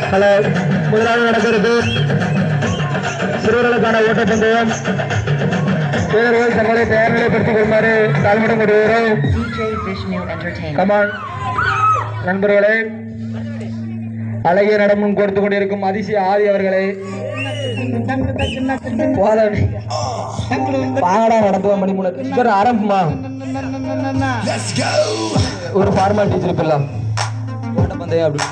Hello முதலாவது நடக்கிறது சிறுவர்களுக்கான ஓட்டப்பந்தயம் வீரர்கள் தங்களை தயார் நிலைப்படுத்திக் கொள்ளுமாறு தாழ்மையிடம் கொள்கிறோம் DJ Vishnu Entertainment. கமான் நண்பர்களே அழகிய நடமும் கொடுத்து கொண்டிருக்கும் அதிசய ஆதி அவர்களே போதாடி. பாங்கடா நடத்துவோம் மணி மூணு சார் ஆரம்பமா ஒரு ஃபார்மாலிட்டி வச்சிருப்பில்லாம் ஓட்டப்பந்தயம் அப்படி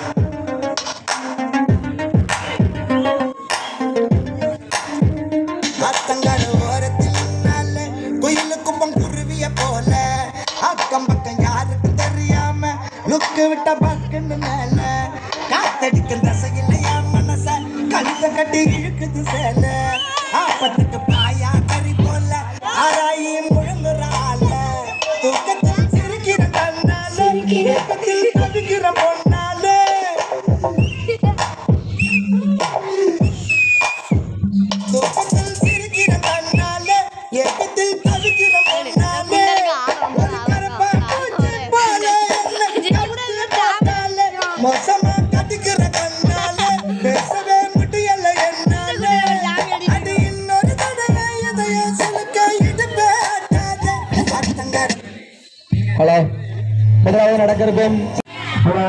ஆத்தங்கர ஓரத்தில் நின்னால குயிலு கும்பம் குருவிய போல அக்கம் பக்கம் யாருக்கும் தெரியாம லுக்கு விட்ட பக்குன்னு மேல காத்தடிக்கும் தசையில் என் மனச கழுத்த கட்டி இழுக்குது சேல ஆப்பத்துக்கு பாயா கறி போல ஆராயி முழுங்குறால தூக்கத்தில் சிரிக்கிற கண்ணால தூக்கத்தில் கொதிக்கிற பொண்ணாலே தூக்கத்தில் சிரிக்கிற கண்ணால ஏக்கத்தில் தவிக்கிற பொண்ணாலே ஒரு கருப்பா பூச்சி போல என்னை கவுத்து போட்டாலே மோசமா கட்டிக்கிற கண்ணால பேசவே முடியல என்னாலே அடி இன்னொரு தடவை எதையோ சிலுக்க இடுப்பே ஆட்டாதே அத்தங்கர ஹலோ முதலாவது நடக்கிறது ஹலோ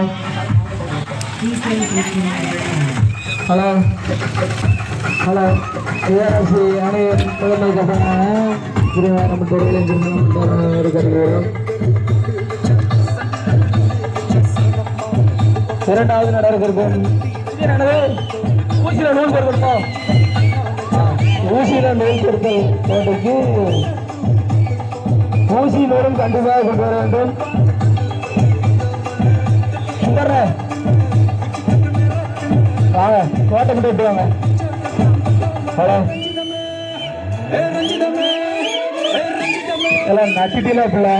ஹலோ ஹலோ ஏஆர்சி அணை முதன்மை கட்டண இது நம்ம தொடர்பில் இருக்கிறோம் இரண்டாவது நடக்கிறது இது என்னது ஊசியில நூல் கொடுக்கணும் ஊசியில நூல் கொடுத்தல் போட்டிக்கு ஊசி நூலும் கண்டிப்பாக கொண்டு வர வேண்டும் சுந்தர்ண்ணே, வாங்க கோட்டை மட்டும் விட்டு வாங்க ஹலோ எல்லாம் நச்சிட்டில பிள்ளை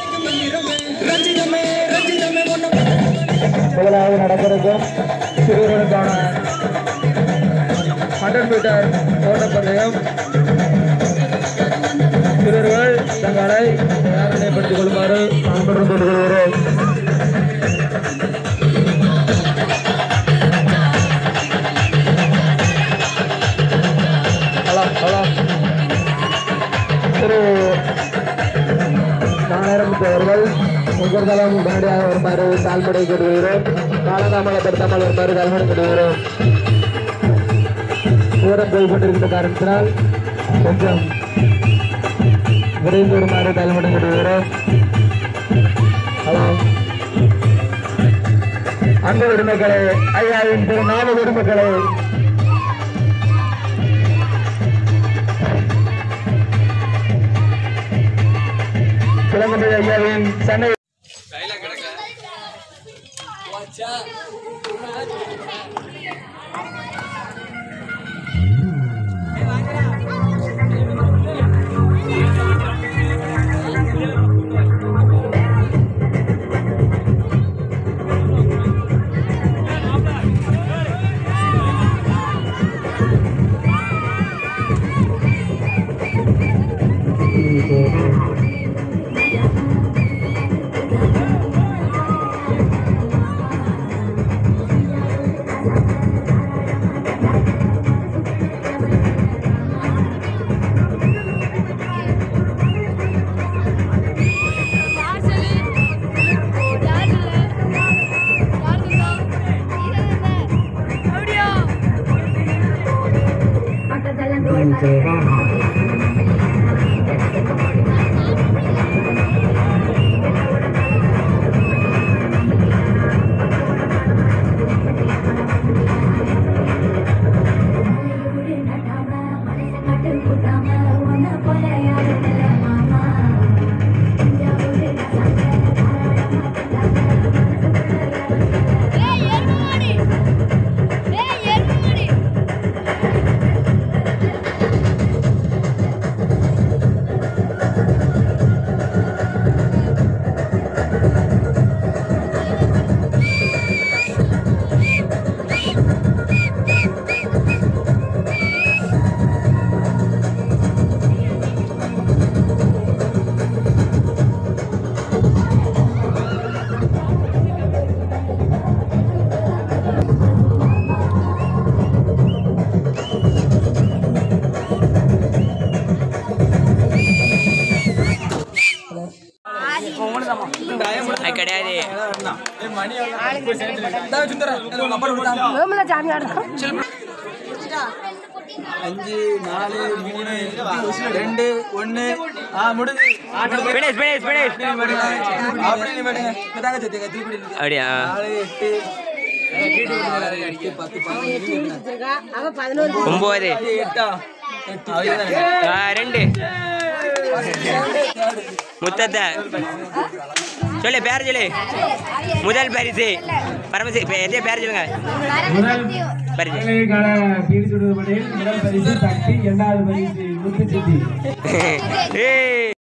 முதலாவது நடக்கிறது சிறுவர்களுக்கான ஹண்ட்ரட் மீட்டர் ஓட்டப்பந்தயம் சிறுவர்கள் தங்களை தயார் நிலைப்படுத்திக் கொள்ளுமாறு அன்புடன் கொள்கிறோம் ஹலோ ஹலோ திரு நாராயணமுத்து அவர்கள் முகர்தலம் உடனடியாக வருமாறு தாழ்மடை கொள்கிறோம் காலதாமதப்படுத்தாமல் வருமாறு தாழ்மடை கொள்கிறோம் தூரம் போய் கொண்டிருக்கிற காரணத்தினால் கொஞ்சம் விரைந்து வருமாறு தாழ்மடை கொள்கிறோம் ஹலோ அன்பு உரிமைகளே ஐயாவின் திரு நாம உரிமைகளே கிளம்பி ஐயாவின் சென்னை அது கிடையாது அஞ்சு நாலு மூணு ரெண்டு ஒன்று ஆ முடிஞ்சு ஃபினிஷ் ஃபினிஷ் ஃபினிஷ் அப்படி நீ பாடுங்க இதாங்க சத்தியங்க திருப்பி அப்படியா நாலு எட்டு எட்டு பத்து பதினொன்று ஒம்பது எட்டா எட்டு அவ்வளவுதானே? ஆ, ரெண்டு முத்தத்தை சொல்லு பேர் சொல்லு முதல் பரிசு பரமசி இப்போ எதே பேர் சொல்லுங்க பரிசு பிரிச்சுடுவது முதல் பரிசு சக்தி இரண்டாவது பரிசு முத்துச்சித்தி ஏய்